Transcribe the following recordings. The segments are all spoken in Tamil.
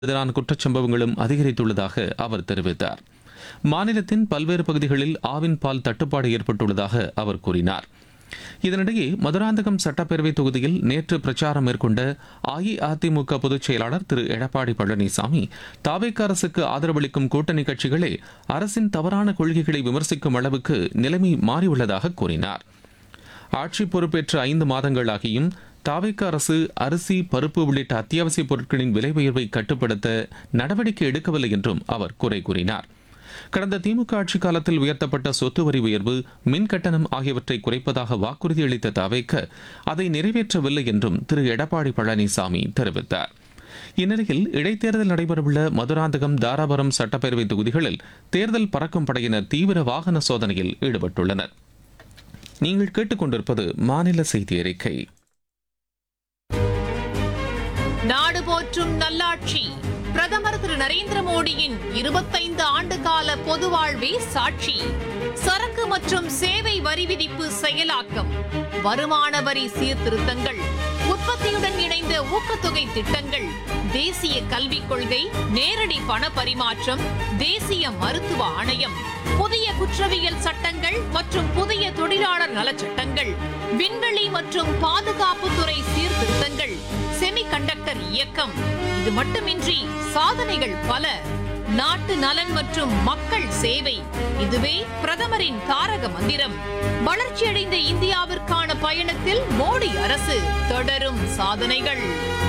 எதிரான குற்றச்சம்பவங்களும் அதிகரித்துள்ளதாக அவர் தெரிவித்தார் மாநிலத்தின் பல்வேறு பகுதிகளில் ஆவின் பால் தட்டுப்பாடு ஏற்பட்டுள்ளதாக அவர் கூறினார் இதனிடையே மதுராந்தகம் சட்டப்பேரவை தொகுதியில் நேற்று பிரச்சாரம் மேற்கொண்ட அஇஅதிமுக பொதுச் செயலாளர் திரு எடப்பாடி பழனிசாமி தாவேக்க அரசுக்கு ஆதரவளிக்கும் கூட்டணி கட்சிகளே அரசின் தவறான கொள்கைகளை விமர்சிக்கும் அளவுக்கு நிலைமை மாறியுள்ளதாக கூறினார் ஆட்சி பொறுப்பேற்ற ஐந்து மாதங்களாகியும் தாவேக்க அரசு அரிசி பருப்பு உள்ளிட்ட அத்தியாவசிய பொருட்களின் விலை உயர்வை கட்டுப்படுத்த நடவடிக்கை எடுக்கவில்லை என்றும் அவர் குறை கூறினார் கடந்த திமுக ஆட்சி காலத்தில் உயர்த்தப்பட்ட சொத்து வரி உயர்வு மின் கட்டணம் ஆகியவற்றை குறைப்பதாக வாக்குறுதி அளித்த தாவேக்க அதை நிறைவேற்றவில்லை என்றும் திரு எடப்பாடி பழனிசாமி தெரிவித்தார் இந்நிலையில் இடைத்தேர்தல் நடைபெறவுள்ள மதுராந்தகம் தாராபுரம் சட்டப்பேரவை தொகுதிகளில் தேர்தல் பறக்கும் படையினர் தீவிர வாகன சோதனையில் ஈடுபட்டுள்ளனர் நீங்கள் கேட்டுக்கொண்டிருப்பது மாநில செய்தி அறிக்கை நாடு போற்றும் நல்லாட்சி பிரதமர் திரு நரேந்திர மோடியின் இருபத்தைந்து ஆண்டு கால பொது வாழ்வே சாட்சி சரக்கு மற்றும் சேவை வரி விதிப்பு செயலாக்கம் வருமான வரி சீர்திருத்தங்கள் உற்பத்தியுடன் இணைந்த ஊக்கத்தொகை திட்டங்கள் தேசிய கல்விக் கொள்கை நேரடி பண பரிமாற்றம் தேசிய மருத்துவ ஆணையம் புதிய குற்றவியல் சட்டங்கள் மற்றும் புதிய தொழிலாளர் நலச்சட்டங்கள் விண்வெளி மற்றும் பாதுகாப்புத்துறை சீர்திருத்தங்கள் செமிகண்டக்டர் இயக்கம் இது மட்டுமின்றி சாதனைகள் பல நாட்டு நலன் மற்றும் மக்கள் சேவை இதுவே பிரதமரின் தாரக மந்திரம் வளர்ச்சியடைந்த இந்தியாவிற்கான பயணத்தில் மோடி அரசு தொடரும் சாதனைகள்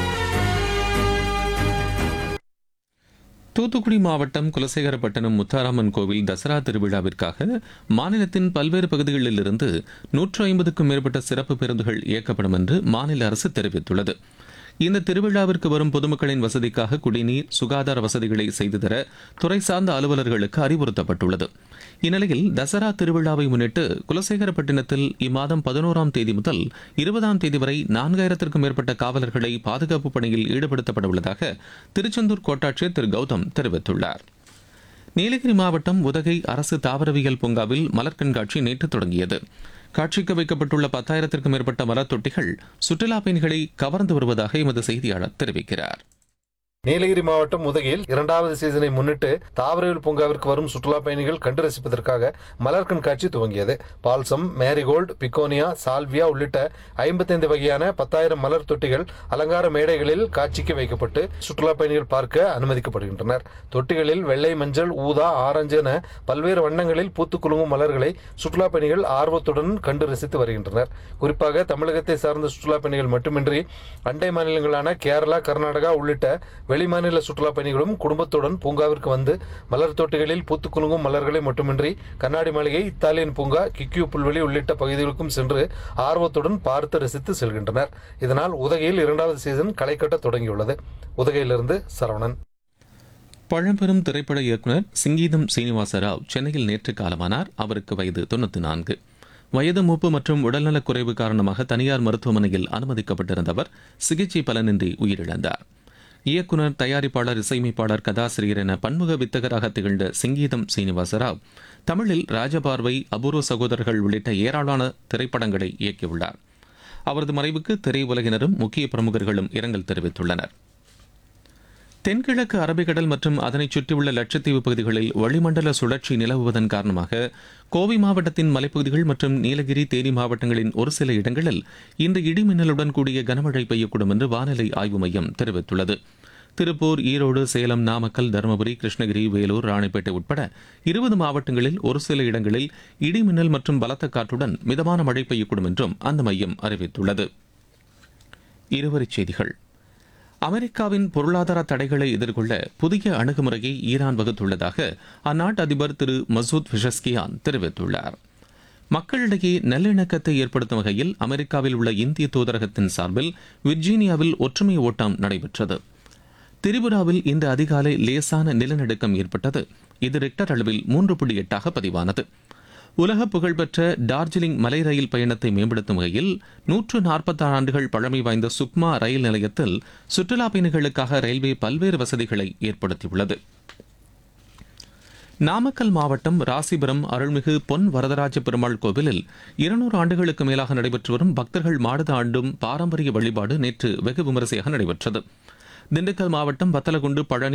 தூத்துக்குடி மாவட்டம் குலசேகரப்பட்டினம் முத்தாராமன் கோவில் தசரா திருவிழாவிற்காக மாநிலத்தின் பல்வேறு பகுதிகளில் இருந்து நூற்று ஐம்பதுக்கும் மேற்பட்ட சிறப்பு பேருந்துகள் இயக்கப்படும் என்று மாநில அரசு தெரிவித்துள்ளது இந்த திருவிழாவிற்கு வரும் பொதுமக்களின் வசதிக்காக குடிநீர் சுகாதார வசதிகளை செய்து தர துறை சார்ந்த அலுவலர்களுக்கு அறிவுறுத்தப்பட்டுள்ளது இந்நிலையில் தசரா திருவிழாவை முன்னிட்டு குலசேகரப்பட்டினத்தில் இம்மாதம் பதினோராம் தேதி முதல் இருபதாம் தேதி வரை நான்காயிரத்திற்கும் மேற்பட்ட காவலர்களை பாதுகாப்பு பணியில் ஈடுபடுத்தப்பட உள்ளதாக திருச்செந்தூர் கோட்டாட்சியர் திரு கௌதம் தெரிவித்துள்ளார் நீலகிரி மாவட்டம் உதகை அரசு தாவரவியல் பூங்காவில் மலர் கண்காட்சி நேற்று தொடங்கியது காட்சிக்கு வைக்கப்பட்டுள்ள பத்தாயிரத்திற்கும் மேற்பட்ட மலர் தொட்டிகள் சுற்றுலா பயணிகளை கவர்ந்து வருவதாக எமது செய்தியாளர் தெரிவிக்கிறார் நீலகிரி மாவட்டம் உதகையில் இரண்டாவது சீசனை முன்னிட்டு தாவரவியல் பூங்காவிற்கு வரும் சுற்றுலா பயணிகள் கண்டு ரசிப்பதற்காக மலர் கண்காட்சி துவங்கியது பால்சம் மேரிகோல்டு பிகோனியா சால்வியா உள்ளிட்ட ஐம்பத்தைந்து வகையான பத்தாயிரம் மலர் தொட்டிகள் அலங்கார மேடைகளில் காட்சிக்கு வைக்கப்பட்டு சுற்றுலா பயணிகள் பார்க்க அனுமதிக்கப்படுகின்றனர் தொட்டிகளில் வெள்ளை மஞ்சள் ஊதா ஆரஞ்சு என பல்வேறு வண்ணங்களில் பூத்து குலுங்கும் மலர்களை சுற்றுலா பயணிகள் ஆர்வத்துடன் கண்டு ரசித்து வருகின்றனர் குறிப்பாக தமிழகத்தை சார்ந்த சுற்றுலா பயணிகள் மட்டுமின்றி அண்டை மாநிலங்களான கேரளா கர்நாடகா உள்ளிட்ட வெளிமாநில சுற்றுலா பயணிகளும் குடும்பத்துடன் பூங்காவிற்கு வந்து மலர் தோட்டிகளில் பூத்து குலுங்கும் மலர்களை மட்டுமின்றி கண்ணாடி மாளிகை இத்தாலியன் பூங்கா கிக்கியூ புல்வெளி உள்ளிட்ட பகுதிகளுக்கும் சென்று ஆர்வத்துடன் பார்த்து ரசித்து செல்கின்றனர் இதனால் உதகையில் இரண்டாவது சீசன் களை கட்ட தொடங்கியுள்ளது உதகையிலிருந்து சரவணன் பழம்பெரும் திரைப்பட இயக்குனர் சிங்கீதம் சீனிவாச ராவ் சென்னையில் நேற்று காலமானார் அவருக்கு வயது தொண்ணூற்றி நான்கு வயது மூப்பு மற்றும் உடல்நலக் குறைவு காரணமாக தனியார் மருத்துவமனையில் அனுமதிக்கப்பட்டிருந்த அவர் சிகிச்சை பலனின்றி உயிரிழந்தார் இயக்குனர் தயாரிப்பாளர் இசையமைப்பாளர் கதாசிரியர் என பன்முக வித்தகராக திகழ்ந்த சிங்கீதம் சீனிவாசராவ் தமிழில் ராஜபார்வை அபூர்வ சகோதரர்கள் உள்ளிட்ட ஏராளமான திரைப்படங்களை இயக்கியுள்ளார் அவரது மறைவுக்கு திரையுலகினரும் முக்கிய பிரமுகர்களும் இரங்கல் தெரிவித்துள்ளனர் தென்கிழக்கு அரபிக்கடல் மற்றும் அதனைச் சுற்றியுள்ள லட்சத்தீவு பகுதிகளில் வளிமண்டல சுழற்சி நிலவுவதன் காரணமாக கோவை மாவட்டத்தின் மலைப்பகுதிகள் மற்றும் நீலகிரி தேனி மாவட்டங்களின் ஒரு சில இடங்களில் இன்று இடிமின்னலுடன் கூடிய கனமழை பெய்யக்கூடும் என்று வானிலை ஆய்வு மையம் தெரிவித்துள்ளது திருப்பூர் ஈரோடு சேலம் நாமக்கல் தருமபுரி கிருஷ்ணகிரி வேலூர் ராணிப்பேட்டை உட்பட இருபது மாவட்டங்களில் ஒரு சில இடங்களில் இடிமின்னல் மற்றும் பலத்த காற்றுடன் மிதமான மழை பெய்யக்கூடும் என்றும் அந்த மையம் அறிவித்துள்ளது இருவரிச் செய்திகள் அமெரிக்காவின் பொருளாதார தடைகளை எதிர்கொள்ள புதிய அணுகுமுறையை ஈரான் வகுத்துள்ளதாக அந்நாட்டு அதிபர் திரு மசூத் பிஷஸ்கியான் தெரிவித்துள்ளார் மக்களிடையே நல்லிணக்கத்தை ஏற்படுத்தும் வகையில் அமெரிக்காவில் உள்ள இந்திய தூதரகத்தின் சார்பில் விர்ஜீனியாவில் ஒற்றுமை ஓட்டம் நடைபெற்றது திரிபுராவில் இன்று அதிகாலை லேசான நிலநடுக்கம் ஏற்பட்டது இது ரிக்டர் அளவில் மூன்று புள்ளி எட்டாக பதிவானது உலக புகழ்பெற்ற டார்ஜிலிங் மலை ரயில் பயணத்தை மேம்படுத்தும் வகையில் நூற்று நாற்பத்தாறு ஆண்டுகள் பழமை வாய்ந்த சுக்மா ரயில் நிலையத்தில் சுற்றுலா பயணிகளுக்காக ரயில்வே பல்வேறு வசதிகளை ஏற்படுத்தியுள்ளது நாமக்கல் மாவட்டம் ராசிபுரம் அருள்மிகு பொன் வரதராஜ பெருமாள் கோவிலில் இருநூறு ஆண்டுகளுக்கு மேலாக நடைபெற்று வரும் பக்தர்கள் மாடுத ஆண்டும் பாரம்பரிய வழிபாடு நேற்று வெகு விமரிசையாக நடைபெற்றது திண்டுக்கல் மாவட்டம் வத்தலகுண்டு பழனி